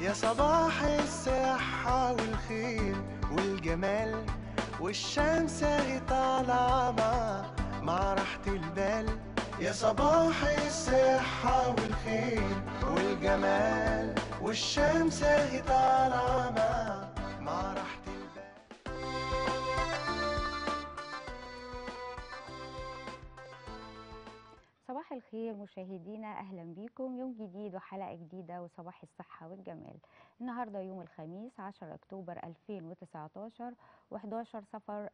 يا صباح الصحة والخير والجمال والشمس اهي طالعة مع مع راحة البال يا صباح الصحة والخير والجمال والشمس اهي طالعة مع مع راحة البال صباح الخير مشاهدينا اهلا بيكم يوم جديد وحلقه جديده وصباح الصحه والجمال النهارده يوم الخميس 10 اكتوبر 2019 و11 صفر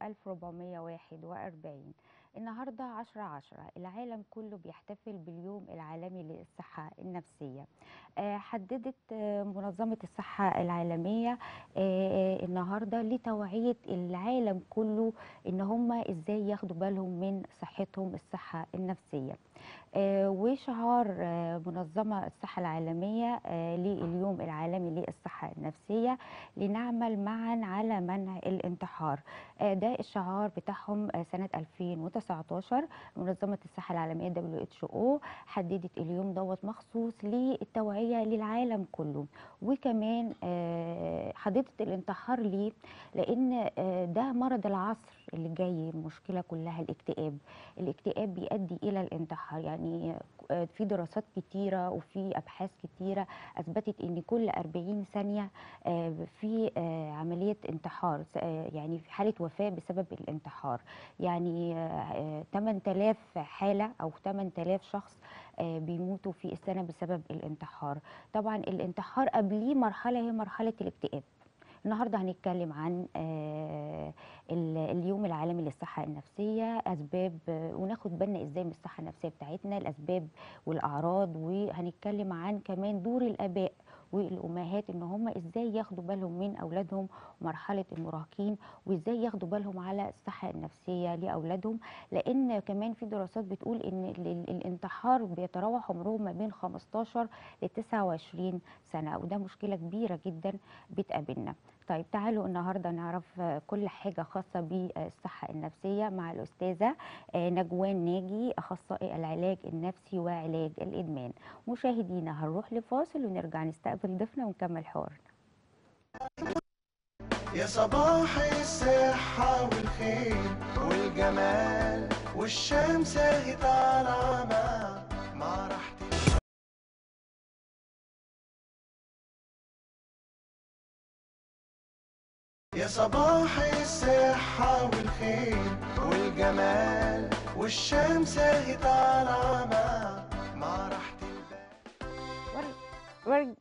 1441 النهارده 10 10 العالم كله بيحتفل باليوم العالمي للصحه النفسيه آه، حددت آه، منظمه الصحه العالميه آه، النهارده لتوعيه العالم كله ان هم ازاي ياخدوا بالهم من صحتهم الصحه النفسيه آه، وشعار آه، منظمة الصحة العالمية آه، لليوم العالمي للصحة النفسية لنعمل معا على منع الانتحار آه، ده الشعار بتاعهم آه، سنة 2019 منظمة الصحة العالمية WHO حددت اليوم دوت مخصوص للتوعية للعالم كله وكمان آه، حددت الانتحار ليه لأن آه، ده مرض العصر اللي جاي المشكلة كلها الاكتئاب الاكتئاب بيؤدي الى الانتحار يعني آه، في دراسات كتيره وفي ابحاث كتيره اثبتت ان كل 40 ثانيه آه، في آه، عمليه انتحار س- آه، يعني في حاله وفاه بسبب الانتحار يعني آه، آه، 8000 حاله او 8000 شخص آه، بيموتوا في السنه بسبب الانتحار طبعا الانتحار قبليه مرحله هي مرحله الاكتئاب النهارده هنتكلم عن آه، ال- اليوم العالمي للصحة النفسية أسباب آه، وناخد بالنا إزاي من الصحة النفسية بتاعتنا الأسباب والأعراض وهنتكلم عن كمان دور الآباء والأمهات إن هم إزاي ياخدوا بالهم من أولادهم مرحلة المراهقين وإزاي ياخدوا بالهم على الصحة النفسية لأولادهم لأن كمان في دراسات بتقول إن ال- ال- الانتحار بيتراوح عمرهم ما بين 15 ل 29 سنة وده مشكلة كبيرة جدا بتقابلنا طيب تعالوا النهارده نعرف آه، كل حاجه خاصه بالصحه النفسيه مع الاستاذه آه، نجوان ناجي اخصائي العلاج النفسي وعلاج الادمان مشاهدينا هنروح لفاصل ونرجع نستقبل ضيفنا ونكمل حوارنا يا صباح الصحة والخير والجمال والشمس اهي طالعة مع مع راحة البال يا صباح الصحة والخير والجمال والشمس اهي طالعة مع مع راحة البال ور... ور...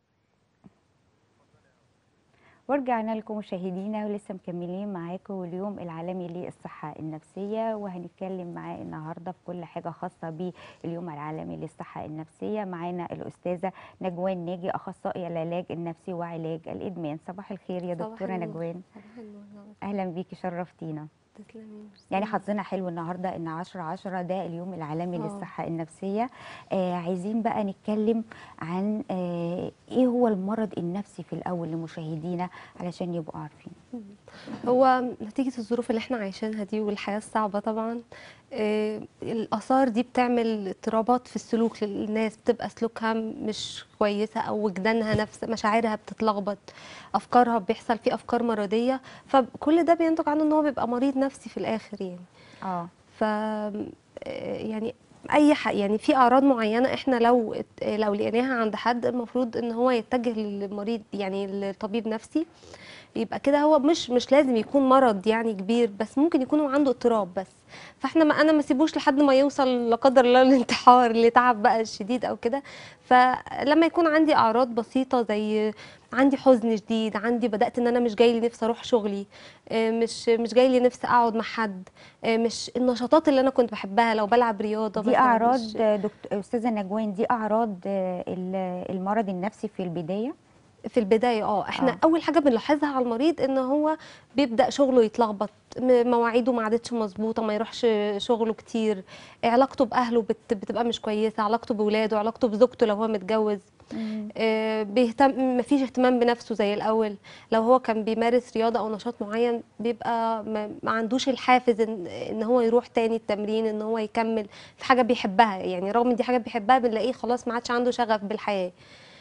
ورجعنا لكم مشاهدينا ولسه مكملين معاكم اليوم العالمي للصحة النفسية وهنتكلم معاه النهاردة في كل حاجة خاصة باليوم العالمي للصحة النفسية معانا الأستاذة نجوان ناجي أخصائي العلاج النفسي وعلاج الإدمان صباح الخير يا صباح دكتورة النور. نجوان صباح النور أهلا بيكي شرفتينا تسلمي ميرسي. يعني حظنا حلو النهارده ان 10 10 ده اليوم العالمي آه. للصحه النفسيه آه عايزين بقى نتكلم عن آه ايه هو المرض النفسي في الاول لمشاهدينا علشان يبقوا عارفين هو نتيجة الظروف اللي احنا عايشينها دي والحياة الصعبة طبعا آه، الآثار دي بتعمل اضطرابات في السلوك للناس بتبقى سلوكها مش كويسة أو وجدانها نفس مشاعرها بتتلخبط أفكارها بيحصل فيه أفكار مرضية فكل ده بينتج عنه إن هو بيبقى مريض نفسي في الآخر يعني اه ف آه، يعني اي ح... يعني في اعراض معينه احنا لو ات- لو لقيناها عند حد المفروض ان هو يتجه للمريض يعني لطبيب نفسي يبقى كده هو مش مش لازم يكون مرض يعني كبير بس ممكن يكون هو عنده اضطراب بس فاحنا ما انا ما سيبوش لحد ما يوصل لا قدر الله للانتحار لتعب بقى الشديد او كده فلما يكون عندي اعراض بسيطه زي عندي حزن شديد عندي بدات ان انا مش جاي لي نفسي اروح شغلي آه، مش مش جاي لي نفسي اقعد مع حد آه، مش النشاطات اللي انا كنت بحبها لو بلعب رياضه دي مثلاً اعراض مش- آه، دكتور استاذه نجوان دي اعراض آه، ال- المرض النفسي في البدايه في البدايه اه احنا آه. آه. اول حاجه بنلاحظها على المريض ان هو بيبدا شغله يتلخبط م- مواعيده ما عادتش مظبوطه ما يروحش شغله كتير علاقته باهله بت بتبقى مش كويسه علاقته باولاده علاقته بزوجته لو هو متجوز آه، بيهتم مفيش اهتمام بنفسه زي الاول لو هو كان بيمارس رياضه او نشاط معين بيبقى ما, ما عندوش الحافز ان ان هو يروح تاني التمرين ان هو يكمل في حاجه بيحبها يعني رغم ان دي حاجه بيحبها بنلاقيه خلاص ما عادش عنده شغف بالحياه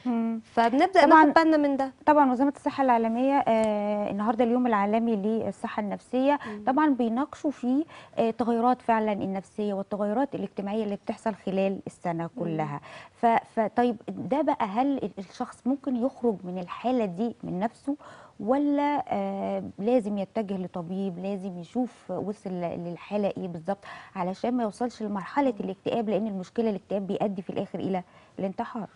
مم. فبنبدا طبعاً ناخد بالنا من ده طبعا منظمه الصحه العالميه آه النهارده اليوم العالمي للصحه النفسيه طبعا بيناقشوا فيه آه تغيرات فعلا النفسيه والتغيرات الاجتماعيه اللي بتحصل خلال السنه كلها ف- فطيب ده بقى هل الشخص ممكن يخرج من الحاله دي من نفسه ولا آه لازم يتجه لطبيب لازم يشوف وصل للحاله ايه بالظبط علشان ما يوصلش لمرحله الاكتئاب لان المشكله الاكتئاب بيؤدي في الاخر الى الانتحار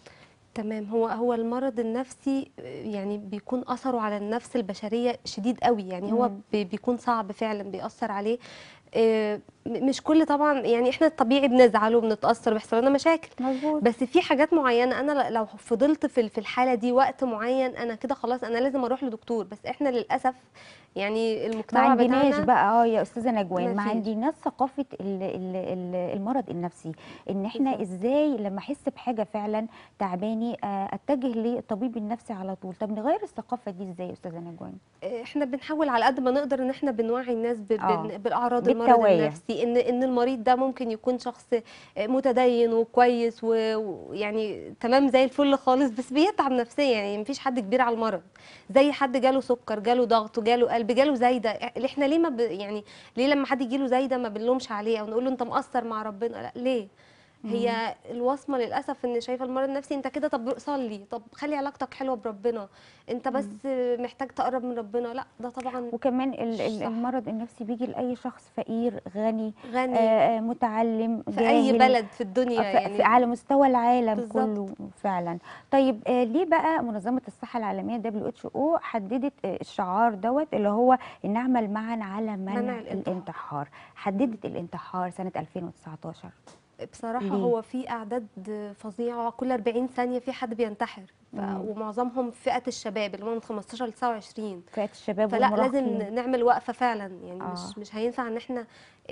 تمام هو هو المرض النفسي آه، يعني بيكون اثره على النفس البشريه شديد قوي يعني هو مم. بي- بيكون صعب فعلا بيأثر عليه آه، م- مش كل طبعا يعني احنا الطبيعي بنزعل وبنتأثر بيحصل لنا مشاكل مظبوط بس في حاجات معينه انا ل- لو فضلت في في الحاله دي وقت معين انا كده خلاص انا لازم اروح لدكتور بس احنا للاسف يعني ما المجتمع عندناش بتاعنا بقى اه يا استاذه نجوان ما مفيش. عندناش ثقافه ال- ال- ال- المرض النفسي ان احنا بالظبط. ازاي لما احس بحاجه فعلا تعباني آه، اتجه للطبيب النفسي على طول طب نغير الثقافه دي ازاي يا استاذه نجوان احنا بنحاول على قد ما نقدر ان احنا بنوعي الناس ب- آه. بال- بالاعراض المرض بالتوعية. النفسي ان ان المريض ده ممكن يكون شخص متدين وكويس و- ويعني تمام زي الفل خالص بس بيتعب نفسيا يعني مفيش حد كبير على المرض زي حد جاله سكر جاله ضغط جاله قلب جاله زايده احنا ليه ما ب... يعني ليه لما حد يجيله زايده ما بنلومش عليه او نقول له انت مقصر مع ربنا لا ليه هي الوصمه للاسف ان شايفه المرض النفسي انت كده طب صلي طب خلي علاقتك حلوه بربنا انت بس محتاج تقرب من ربنا لا ده طبعا وكمان ال- ال- صح. المرض النفسي بيجي لاي شخص فقير غني غني آه، آه، متعلم في اي جاهل، بلد في الدنيا ف- يعني في على مستوى العالم بالظبط. كله فعلا طيب آه ليه بقى منظمه الصحه العالميه WHO حددت آه الشعار دوت اللي هو نعمل معا على منع, منع الانتحار. الانتحار حددت الانتحار سنه 2019 بصراحه ليه؟ هو في اعداد فظيعه كل 40 ثانيه في حد بينتحر ف... مم. ومعظمهم فئه الشباب اللي هم من 15 ل 29 فئه الشباب فلا لازم والمراهقين نعمل وقفه فعلا يعني آه. مش مش هينفع ان احنا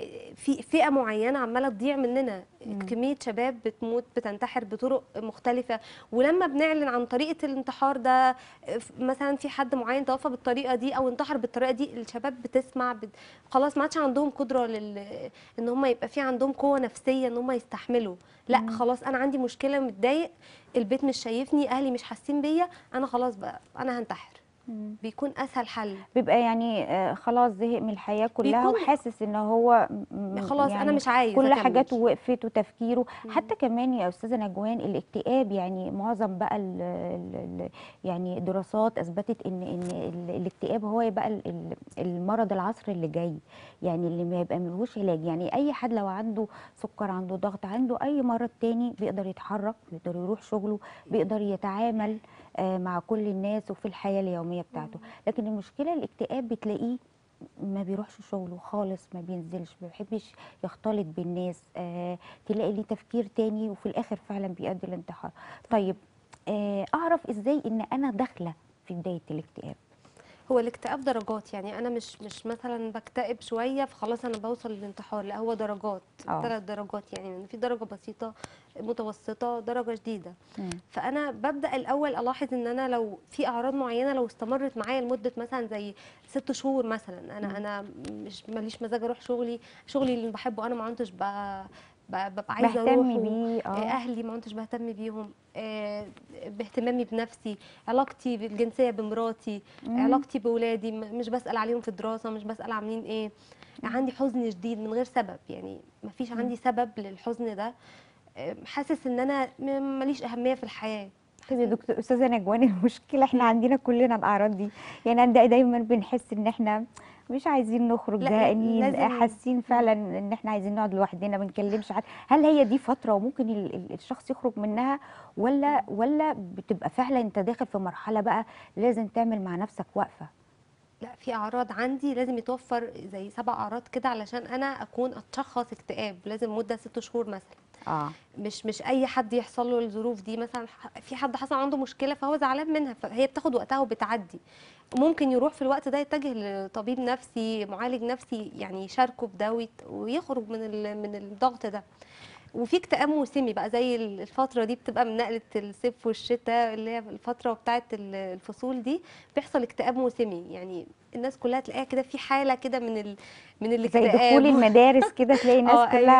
في فئه معينه عماله تضيع مننا مم. كميه شباب بتموت بتنتحر بطرق مختلفه ولما بنعلن عن طريقه الانتحار ده ف- مثلا في حد معين توفى بالطريقه دي او انتحر بالطريقه دي الشباب بتسمع بت... خلاص ما عادش عندهم قدره لل... ان هم يبقى في عندهم قوه نفسيه ان هم يستحملوا لا مم. خلاص انا عندي مشكله متضايق البيت مش شايفني اهلي مش حاسين بيا انا خلاص بقى انا هنتحر مم. بيكون اسهل حل بيبقى يعني آه خلاص زهق من الحياه كلها بيكون- وحاسس ان هو م- خلاص يعني انا مش عايز كل أكمل. حاجاته وقفت وتفكيره مم. حتى كمان يا استاذه نجوان الاكتئاب يعني معظم بقى ال ال يعني دراسات اثبتت ان ان ال- الاكتئاب هو بقى ال- ال- المرض العصر اللي جاي يعني اللي ما يبقى ملهوش علاج يعني اي حد لو عنده سكر عنده ضغط عنده اي مرض تاني بيقدر يتحرك بيقدر يروح شغله بيقدر يتعامل آه، مع كل الناس وفي الحياه اليوميه بتاعته لكن المشكله الاكتئاب بتلاقيه ما بيروحش شغله خالص ما بينزلش ما بيحبش يختلط بالناس آه تلاقي ليه تفكير تاني وفي الاخر فعلا بيؤدي الانتحار طيب آه اعرف ازاي ان انا داخله في بدايه الاكتئاب هو الاكتئاب درجات يعني انا مش مش مثلا بكتئب شويه فخلاص انا بوصل للانتحار لا هو درجات آه. ثلاث درجات يعني في درجه بسيطه متوسطه درجه شديده مم. فانا ببدا الاول الاحظ ان انا لو في اعراض معينه لو استمرت معايا لمده مثلا زي ست شهور مثلا انا مم. انا مش ماليش مزاج اروح شغلي شغلي اللي بحبه انا ما عدتش ب- ب- ببقى عايزه بهتم اروحه بيه آه، اه اهلي ما كنتش بهتم بيهم آه، باهتمامي بنفسي علاقتي بالجنسيه بمراتي مم. علاقتي باولادي م- مش بسال عليهم في الدراسه مش بسال عاملين ايه عندي حزن شديد من غير سبب يعني ما فيش عندي سبب للحزن ده آه، حاسس ان انا م- ماليش اهميه في الحياه يا دكتور استاذه نجوان المشكله احنا عندنا كلنا الاعراض دي يعني عندنا دايما بنحس ان احنا مش عايزين نخرج لا، زهقانين لازم- حاسين فعلا ان احنا عايزين نقعد لوحدنا ما نكلمش حد هل هي دي فتره وممكن ال- ال- الشخص يخرج منها ولا ولا بتبقى فعلا انت داخل في مرحله بقى لازم تعمل مع نفسك وقفه لا في اعراض عندي لازم يتوفر زي سبع اعراض كده علشان انا اكون اتشخص اكتئاب لازم مده ست شهور مثلا اه مش مش اي حد يحصل له الظروف دي مثلا ح- في حد حصل عنده مشكله فهو زعلان منها فهي بتاخد وقتها وبتعدي ممكن يروح في الوقت ده يتجه لطبيب نفسي معالج نفسي يعني يشاركه في ده ويت- ويخرج من ال- من الضغط ده وفي اكتئاب موسمي بقى زي ال- الفتره دي بتبقى من نقله الصيف والشتاء اللي هي الفتره بتاعه ال- الفصول دي بيحصل اكتئاب موسمي يعني الناس كلها تلاقيها كده في حاله كده من ال... من زي الاكتئاب دخول المدارس كده تلاقي الناس آه، كلها أيوة.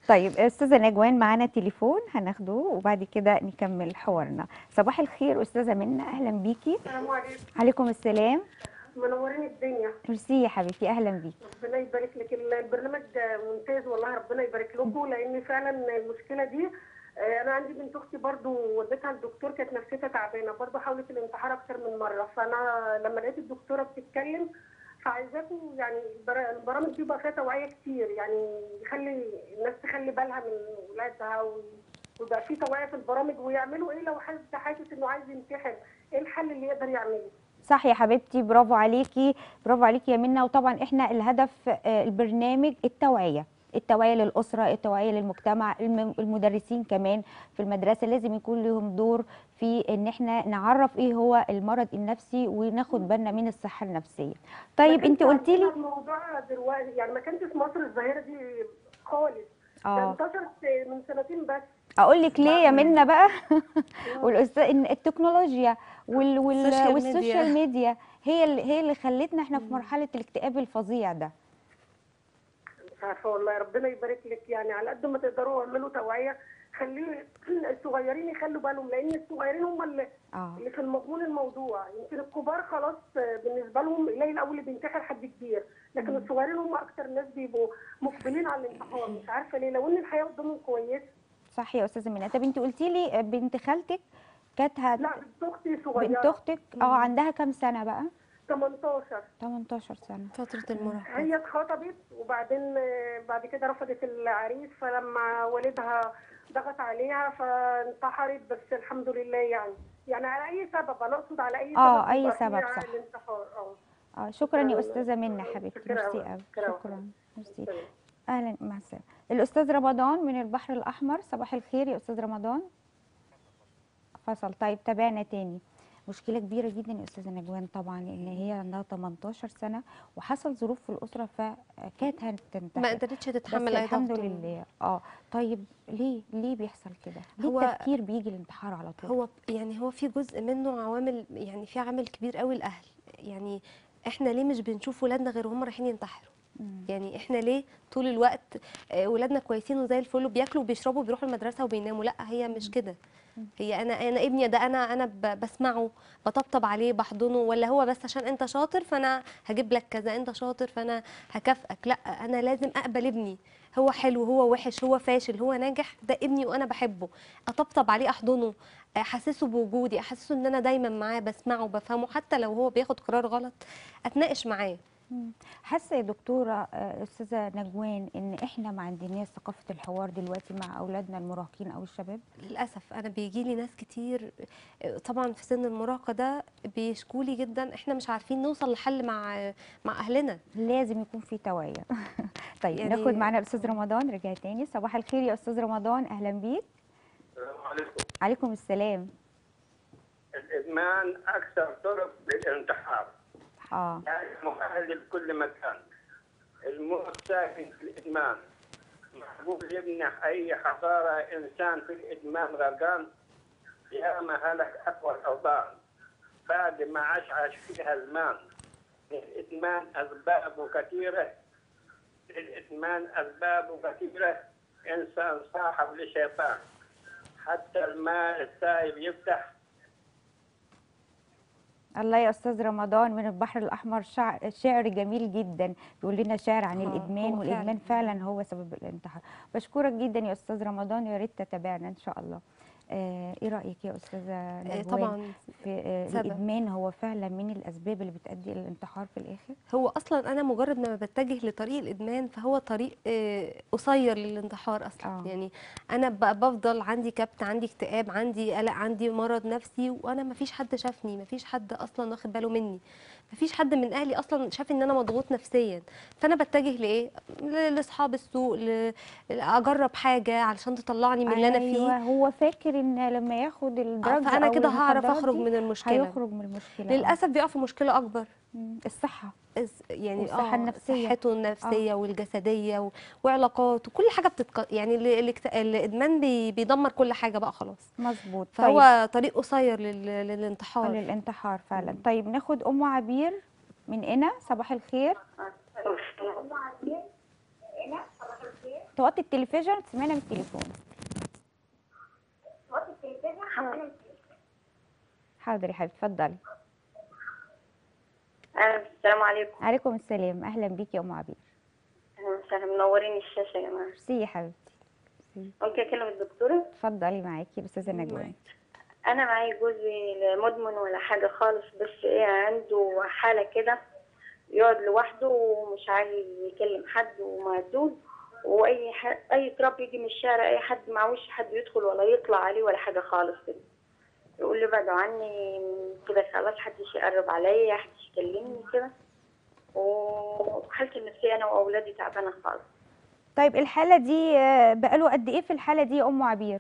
طيب استاذه نجوان معانا تليفون هناخده وبعد كده نكمل حوارنا صباح الخير استاذه منى اهلا بيكي السلام عليكم عليكم السلام منورين الدنيا ميرسي يا حبيبتي اهلا بيكي ربنا يبارك لك البرنامج ممتاز والله ربنا يبارك لكم لان فعلا المشكله دي آه، انا عندي بنت اختي برضو وديتها الدكتور كانت نفسيتها تعبانه برضو حاولت الانتحار اكتر من مره فانا لما لقيت الدكتوره بتتكلم فعايزاكم يعني البر- البرامج دي يبقى فيها توعيه كتير يعني يخلي الناس تخلي بالها من ولادها و- ويبقى في توعيه في البرامج ويعملوا ايه لو حد حاسس انه عايز ينتحر ايه الحل اللي يقدر يعمله صح يا حبيبتي برافو عليكي برافو عليكي يا منى وطبعا احنا الهدف آه، البرنامج التوعيه التوعيه للاسره التوعيه للمجتمع الم- المدرسين كمان في المدرسه لازم يكون لهم دور في ان احنا نعرف ايه هو المرض النفسي وناخد بالنا من الصحه النفسيه طيب ما انت كانش قلتي لي عندنا الموضوع دلوقتي يعني ما كانش في مصر الظاهره دي خالص ده اه انتشرت من سنتين بس اقول لك ليه يا منى بقى والاستاذ ان التكنولوجيا وال وال السوشيال والسوشيال ميديا. ميديا هي اللي هي اللي خلتنا احنا في مرحله الاكتئاب الفظيع ده مش عارفه والله ربنا يبارك لك يعني على قد ما تقدروا اعملوا توعيه خليه الصغيرين يخلوا بالهم لان الصغيرين هم اللي اه اللي في المضمون الموضوع يمكن الكبار خلاص بالنسبه لهم قليل قوي اللي بينتحر حد كبير لكن الصغيرين هم اكتر ناس بيبقوا مقبلين على الانتحار مش عارفه ليه لو ان الحياه قدامهم كويسه صح يا استاذه منى طب انت قلتي لي بنت خالتك كانت هت... لا بنت اختي صغيره بنت اختك اه عندها كام سنه بقى 18 18 سنه فترة المراهقة هي اتخطبت وبعدين آه، بعد كده رفضت العريس فلما والدها ضغط عليها فانتحرت بس الحمد لله يعني يعني على اي سبب انا اقصد على اي سبب آه، أي يبقى سبب، فيها صح. الانتحار اه اه شكرا يا شكراً. استاذه منى حبيبتي شكراً ميرسي أوي. قوي شكراً أوي. شكرا ميرسي سلام. اهلا مع السلامه الاستاذ رمضان من البحر الاحمر صباح الخير يا استاذ رمضان فصل طيب تابعنا تاني مشكله كبيره جدا يا استاذه نجوان طبعا لان هي عندها 18 سنه وحصل ظروف في الاسره فكانت هتنتحر ما قدرتش بس تتحمل أي الحمد ضغط. لله اه طيب ليه ليه بيحصل كده ليه هو- التفكير بيجي الانتحار على طول هو يعني هو في جزء منه عوامل يعني في عامل كبير قوي الاهل يعني احنا ليه مش بنشوف ولادنا غير وهم رايحين ينتحروا مم. يعني احنا ليه طول الوقت آه، ولادنا كويسين وزي الفل وبياكلوا وبيشربوا وبيروحوا المدرسه وبيناموا لا هي مش كده هي انا انا ابني ده انا انا ب- بسمعه بطبطب عليه بحضنه ولا هو بس عشان انت شاطر فانا هجيب لك كذا انت شاطر فانا هكافئك لا انا لازم اقبل ابني هو حلو هو وحش هو فاشل هو ناجح ده ابني وانا بحبه اطبطب عليه احضنه احسسه بوجودي احسسه ان انا دايما معاه بسمعه بفهمه حتى لو هو بياخد قرار غلط اتناقش معاه مم. حاسه يا دكتوره آه، استاذه نجوان ان احنا ما عندناش ثقافه الحوار دلوقتي مع اولادنا المراهقين او الشباب للاسف انا بيجي لي ناس كتير آه، طبعا في سن المراهقه ده بيشكوا لي جدا احنا مش عارفين نوصل لحل مع مع اهلنا لازم يكون في توعيه طيب يعني- ناخد معانا الاستاذ رمضان رجع تاني صباح الخير يا استاذ رمضان اهلا بيك السلام عليكم عليكم السلام الإدمان أكثر طرق للانتحار اه يعني مؤهل لكل مكان الموت ساكن في الإدمان محبوب يمنح أي حضارة إنسان في الإدمان غرقان يا ما هلك أقوى الأوطان بعد ما عاش عاش فيها زمان الإدمان أسبابه كثيرة الإدمان أسبابه كثيرة إنسان صاحب لشيطان حتى المال السائب يفتح الله يا استاذ رمضان من البحر الاحمر شعر شعر جميل جدا بيقول لنا شعر عن آه، الادمان هو والادمان فعلا هو سبب الانتحار بشكرك جدا يا استاذ رمضان يا ريت تتابعنا ان شاء الله آه ايه رايك يا استاذه آه، نجوان طبعا في آه سبب. الادمان هو فعلا من الاسباب اللي بتؤدي الى الانتحار في الاخر هو اصلا انا مجرد ما بتجه لطريق الادمان فهو طريق آه، قصير للانتحار اصلا آه. يعني انا ب- بفضل عندي كبت عندي اكتئاب عندي قلق عندي مرض نفسي وانا ما فيش حد شافني ما فيش حد اصلا واخد باله مني ما فيش حد من اهلي اصلا شاف ان انا مضغوط نفسيا فانا بتجه لايه ل- لاصحاب السوق ل- اجرب حاجه علشان تطلعني من اللي انا فيه أيوة، هو فاكر ان لما ياخد آه، الدراجز فانا أو كده هعرف المخدرات اخرج دي من المشكله هيخرج من المشكله آه. للاسف بيقع في مشكله اكبر مم، الصحه الس- يعني والصحة آه، النفسية. صحته النفسيه والجسديه و... وعلاقاته كل حاجه بتتق... يعني ال... الاكت... الادمان بي... بيدمر كل حاجه بقى خلاص مظبوط فهو طيب. طريق قصير لل... للانتحار للانتحار فعلا طيب ناخد ام عبير من هنا صباح الخير توطي التلفزيون تسمعنا من التليفون حاضر يا حبيبتي اتفضلي السلام عليكم عليكم السلام اهلا بيكي يا ام عبير أهلا وسهلا منورين الشاشة يا جماعة ميرسي يا حبيبتي ميرسي. ممكن أكلم الدكتورة اتفضلي معاكي الاستاذه نجوان أنا معايا جوزي لا مدمن ولا حاجة خالص بس إيه عنده حالة كده يقعد لوحده ومش عايز يكلم حد ومعزول وأي ح... أي تراب يجي من الشارع أي حد معهوش حد يدخل ولا يطلع عليه ولا حاجة خالص كده يقول لي بعدوا عني كده خلاص محدش يقرب عليا محدش يكلمني كده وحالتي النفسية أنا وأولادي تعبانة خالص طيب الحاله دي آه، بقاله قد ايه في الحاله دي يا ام عبير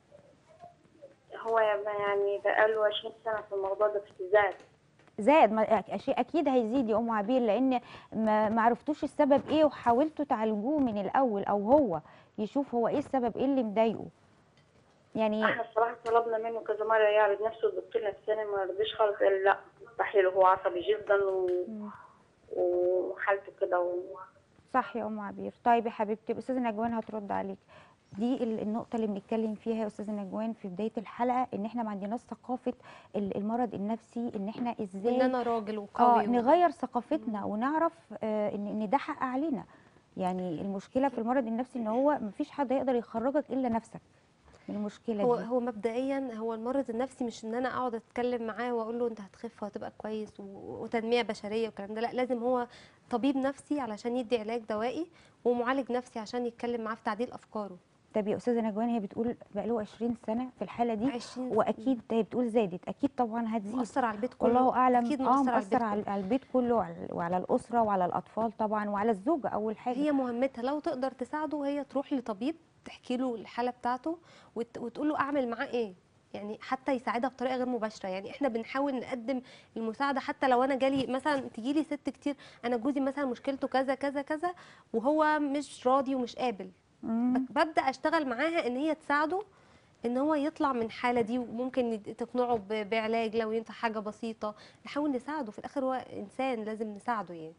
هو يعني بقاله 20 سنة في الموضوع ده في زاد زاد ما شيء اكيد هيزيد يا ام عبير لان ما ما عرفتوش السبب ايه وحاولتوا تعالجوه من الاول او هو يشوف هو ايه السبب ايه اللي مضايقه يعني احنا الصراحة طلبنا منه كذا مرة يعرض نفسه الدكتور نفساني ما رضيش خالص قال لا مستحيل هو عصبي جدا و... مم. وحالته كده و... صح يا ام عبير طيب يا حبيبتي الاستاذه نجوان هترد عليك دي ال- النقطه اللي بنتكلم فيها يا استاذه نجوان في بدايه الحلقه ان احنا ما عندناش ثقافه ال- المرض النفسي ان احنا ان ازاي انا راجل اه وقوي و- نغير ثقافتنا ونعرف آه ان ان ده حق علينا يعني المشكله في المرض النفسي ان هو مفيش حد يقدر يخرجك الا نفسك من المشكله هو دي هو مبدئيا هو المرض النفسي مش ان انا اقعد اتكلم معاه واقول له انت هتخف وهتبقى كويس و- وتنميه بشريه والكلام ده لا لازم هو طبيب نفسي علشان يدي علاج دوائي ومعالج نفسي عشان يتكلم معاه في تعديل افكاره طب يا استاذه نجوان هي بتقول بقاله 20 سنه في الحاله دي 20 واكيد هي بتقول زادت اكيد طبعا هتزيد مؤثر على البيت كله والله اعلم اكيد اه مؤثر على البيت مؤثر على كله. على البيت كله وعلى, وعلى الاسره وعلى الاطفال طبعا وعلى الزوجه اول حاجه هي مهمتها لو تقدر تساعده هي تروح لطبيب تحكي له الحاله بتاعته وت... وتقول له اعمل معاه ايه يعني حتى يساعدها بطريقه غير مباشره يعني احنا بنحاول نقدم المساعده حتى لو انا جالي مثلا تجي لي ست كتير انا جوزي مثلا مشكلته كذا كذا كذا وهو مش راضي ومش قابل مم. ب- ببدا اشتغل معاها ان هي تساعده ان هو يطلع من الحاله دي وممكن ند- تقنعه ب- بعلاج لو ينفع حاجه بسيطه نحاول نساعده في الاخر هو انسان لازم نساعده يعني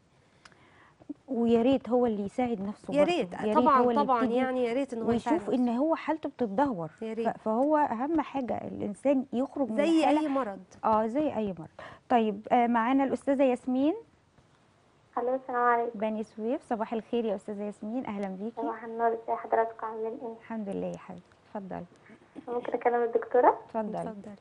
ويا ريت هو اللي يساعد نفسه يا برضه. ريت هو طبعا اللي طبعا يبتدي يعني يا ريت ان هو يساعد ويشوف ان نفسه. هو حالته بتتدهور يا ف- ريت. فهو اهم حاجه الانسان يخرج من زي الحالة اي مرض اه زي اي مرض طيب آه معانا الاستاذه ياسمين الو السلام عليكم بني سويف صباح الخير يا استاذه ياسمين اهلا بيكي صباح النور ازي حضراتكم عاملين ايه الحمد لله يا حبيبتي اتفضلي ممكن اكلم الدكتوره اتفضلي اتفضلي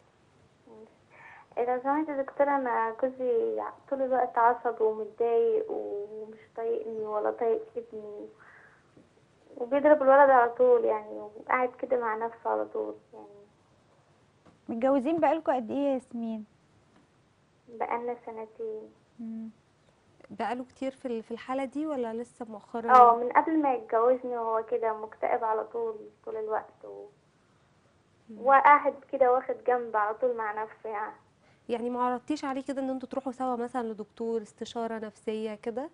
إيه لو سمحت يا دكتوره انا جوزي طول الوقت عصبي ومتضايق ومش طايقني ولا طايق ابني وبيضرب الولد على طول يعني وقاعد كده مع نفسه على طول يعني متجوزين بقالكوا قد ايه يا ياسمين بقالنا سنتين مم. بقاله كتير في ال- في الحاله دي ولا لسه مؤخرا اه من قبل ما يتجوزني وهو كده مكتئب على طول طول الوقت و... وقاعد كده واخد جنب على طول مع نفسه يعني يعني ما عرضتيش عليه كده ان انتوا تروحوا سوا مثلا لدكتور استشاره نفسيه كده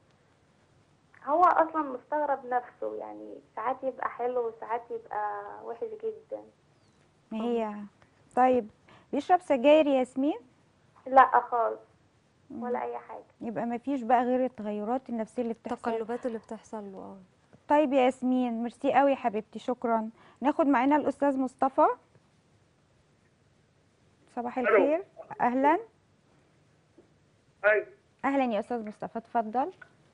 هو اصلا مستغرب نفسه يعني ساعات يبقى حلو وساعات يبقى وحش جدا ما هي طيب بيشرب سجاير يا ياسمين لا خالص ولا اي حاجه يبقى ما فيش بقى غير التغيرات النفسيه اللي بتحصل التقلبات اللي بتحصل له اه طيب يا ياسمين ميرسي قوي يا حبيبتي شكرا ناخد معانا الاستاذ مصطفى صباح ألو. الخير اهلا أي اهلا يا استاذ مصطفى اتفضل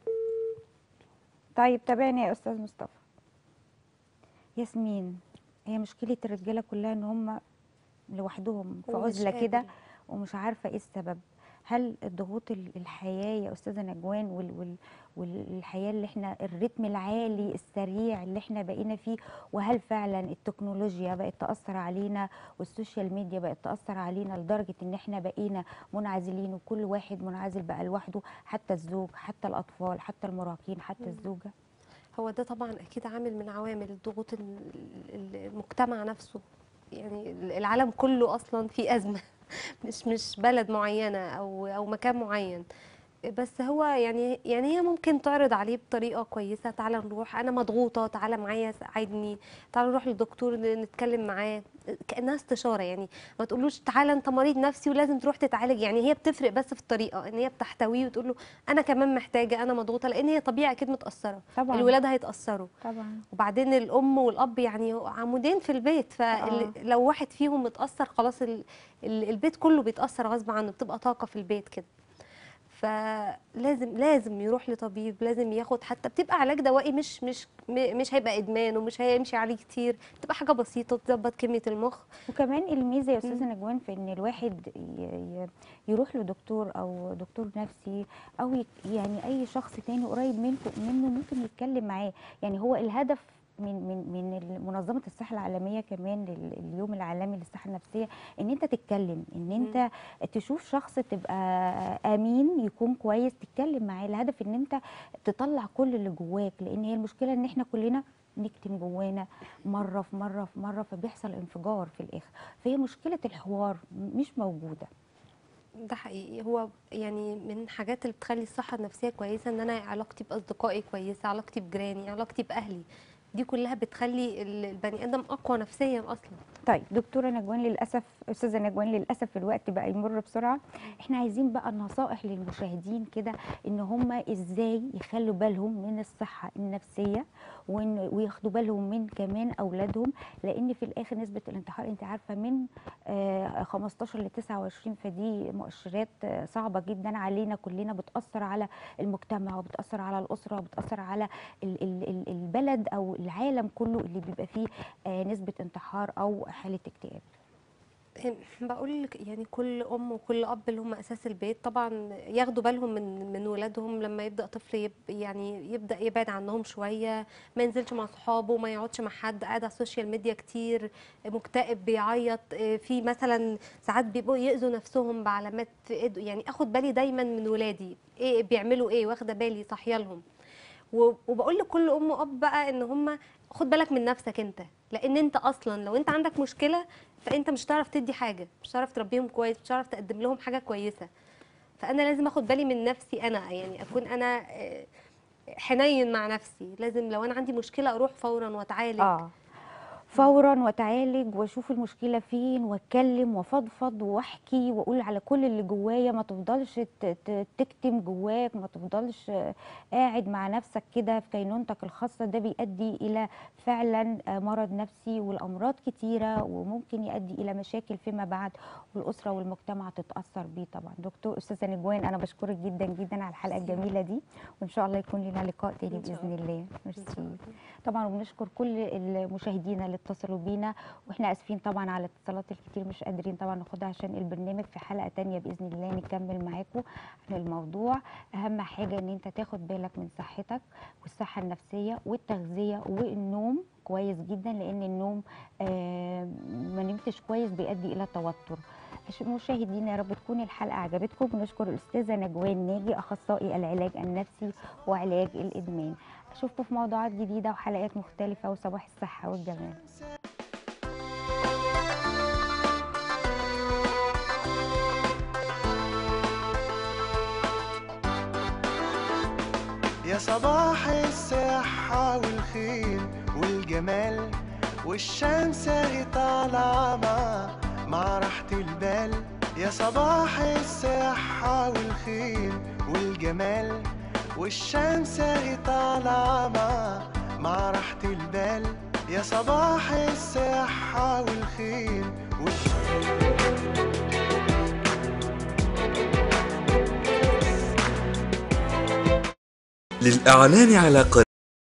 طيب تابعني يا استاذ مصطفى ياسمين هي مشكله الرجاله كلها ان هم لوحدهم في ومش عزله كده قادر. ومش عارفه ايه السبب هل الضغوط ال- الحياه يا استاذه نجوان وال وال والحياه اللي احنا الريتم العالي السريع اللي احنا بقينا فيه وهل فعلا التكنولوجيا بقت تاثر علينا والسوشيال ميديا بقت تاثر علينا لدرجه ان احنا بقينا منعزلين وكل واحد منعزل بقى لوحده حتى الزوج حتى الاطفال حتى المراهقين حتى الزوجه هو ده طبعا اكيد عامل من عوامل الضغوط ال- ال- المجتمع نفسه يعني العالم كله اصلا فيه ازمه مش مش بلد معينه او او مكان معين بس هو يعني يعني هي ممكن تعرض عليه بطريقه كويسه تعالى نروح انا مضغوطه تعالى معايا ساعدني تعالى نروح للدكتور ن- نتكلم معاه كانها استشاره يعني ما تقولوش تعالى انت مريض نفسي ولازم تروح تتعالج يعني هي بتفرق بس في الطريقه ان هي بتحتويه وتقول له انا كمان محتاجه انا مضغوطه لان هي طبيعي اكيد متاثره طبعا الولاد هيتاثروا طبعا وبعدين الام والاب يعني عمودين في البيت فلو واحد فيهم متاثر خلاص ال- ال- البيت كله بيتاثر غصب عنه بتبقى طاقه في البيت كده فلازم لازم يروح لطبيب لازم ياخد حتى بتبقى علاج دوائي مش مش م- مش هيبقى ادمان ومش هيمشي عليه كتير بتبقى حاجه بسيطه تظبط كميه المخ وكمان الميزه يا استاذه نجوان في ان الواحد ي- ي- يروح لدكتور او دكتور نفسي او يك- يعني اي شخص تاني قريب منكم منه ممكن يتكلم معاه يعني هو الهدف من من من منظمه الصحه العالميه كمان لل- اليوم العالمي للصحه النفسيه ان انت تتكلم ان انت تشوف شخص تبقى امين يكون كويس تتكلم معاه الهدف ان انت تطلع كل اللي جواك لان هي المشكله ان احنا كلنا نكتم جوانا مره في مره في مره فبيحصل انفجار في الاخر فهي مشكله الحوار مش موجوده ده حقيقي هو يعني من الحاجات اللي بتخلي الصحه النفسيه كويسه ان انا علاقتي باصدقائي كويسه علاقتي بجيراني علاقتي باهلي دي كلها بتخلي ال- البني ادم اقوى نفسيا اصلا طيب دكتوره نجوان للاسف استاذه نجوان للاسف الوقت بقى يمر بسرعه احنا عايزين بقى نصائح للمشاهدين كده ان هم ازاي يخلوا بالهم من الصحه النفسيه وإن وياخدوا بالهم من كمان اولادهم لان في الاخر نسبه الانتحار انت عارفه من آه، 15 ل 29 فدي مؤشرات آه، صعبه جدا علينا كلنا بتاثر على المجتمع وبتاثر على الاسره وبتاثر على ال- ال- ال- البلد او العالم كله اللي بيبقى فيه آه، نسبه انتحار او حاله اكتئاب بقول لك يعني كل ام وكل اب اللي هم اساس البيت طبعا ياخدوا بالهم من من ولادهم لما يبدا طفل يب يعني يبدا يبعد عنهم شويه ما ينزلش مع صحابه ما يقعدش مع حد قاعد على السوشيال ميديا كتير مكتئب بيعيط إيه، في مثلا ساعات بيبقوا يأذوا نفسهم بعلامات في ايده يعني اخد بالي دايما من ولادي ايه بيعملوا ايه واخده بالي صاحيه لهم و- وبقول لكل ام واب بقى ان هم خد بالك من نفسك انت لان انت اصلا لو انت عندك مشكله فانت مش هتعرف تدي حاجه مش هتعرف تربيهم كويس مش هتعرف تقدم لهم حاجه كويسه فانا لازم اخد بالي من نفسي انا يعني اكون انا آه، حنين مع نفسي لازم لو انا عندي مشكله اروح فورا واتعالج اه فورا واتعالج واشوف المشكله فين واتكلم وافضفض واحكي واقول على كل اللي جوايا ما تفضلش ت- ت- تكتم جواك ما تفضلش آه، قاعد مع نفسك كده في كينونتك الخاصه ده بيؤدي الى فعلا آه، مرض نفسي والامراض كتيره وممكن يؤدي الى مشاكل فيما بعد والاسره والمجتمع تتاثر بيه طبعا دكتور استاذه نجوان انا بشكرك جدا جدا على الحلقه الجميله دي وان شاء الله يكون لنا لقاء تاني إن شاء باذن الله إن ميرسي شاء الله. طبعا وبنشكر كل المشاهدين اللي اتصلوا بينا واحنا اسفين طبعا على الاتصالات الكتير مش قادرين طبعا ناخدها عشان البرنامج في حلقه تانية باذن الله نكمل معاكم عن الموضوع اهم حاجه ان انت تاخد بالك من صحتك والصحه النفسيه والتغذيه والنوم كويس جدا لان النوم آه ما نمتش كويس بيؤدي الى توتر عش- مشاهدينا يا رب تكون الحلقه عجبتكم ونشكر الاستاذه نجوان ناجي اخصائي العلاج النفسي وعلاج الادمان اشوفكم في موضوعات جديده وحلقات مختلفه وصباح الصحه والجمال يا صباح الصحة والخير والجمال والشمس اهي طالعة مع مع راحة البال يا صباح الصحة والخير والجمال والشمس اهي طالعة مع مع راحة البال يا صباح الصحة والخير وال... للإعلان على قناة